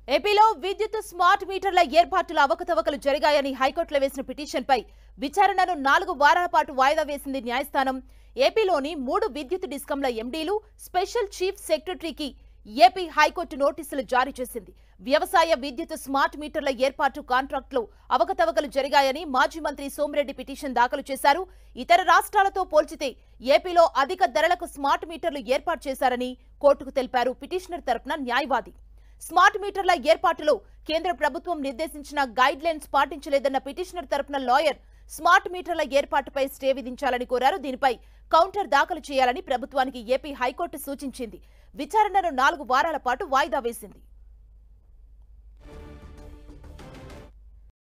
ఏపీలో విద్యుత్ స్మార్ట్ మీటర్ల ఏర్పాటులో అవకతవకలు జరిగాయని హైకోర్టులో వేసిన పిటిషన్పై విచారణను నాలుగు వారాల పాటు వాయిదా వేసింది న్యాయస్థానం ఏపీలోని మూడు విద్యుత్ డిస్కంల ఎండీలు స్పెషల్ చీఫ్ సెక్రటరీకి ఏపీ హైకోర్టు నోటీసులు జారీ చేసింది వ్యవసాయ విద్యుత్ స్మార్ట్ మీటర్ల ఏర్పాటు కాంట్రాక్టులో అవకతవకలు జరిగాయని మాజీ మంత్రి సోమిరెడ్డి పిటిషన్ దాఖలు చేశారు ఇతర రాష్ట్రాలతో పోల్చితే ఏపీలో అధిక ధరలకు స్మార్ట్ మీటర్లు ఏర్పాటు చేశారని కోర్టుకు తెలిపారు పిటిషనర్ తరపున న్యాయవాది స్మార్ట్ మీటర్ల ఏర్పాటులో కేంద్ర ప్రభుత్వం నిర్దేశించిన గైడ్ లైన్స్ పాటించలేదన్న పిటిషనర్ తరపున లాయర్ స్మార్ట్ మీటర్ల ఏర్పాటుపై స్టే విధించాలని కోరారు దీనిపై కౌంటర్ దాఖలు చేయాలని ప్రభుత్వానికి ఏపీ హైకోర్టు సూచించింది విచారణను నాలుగు వారాల పాటు వాయిదా వేసింది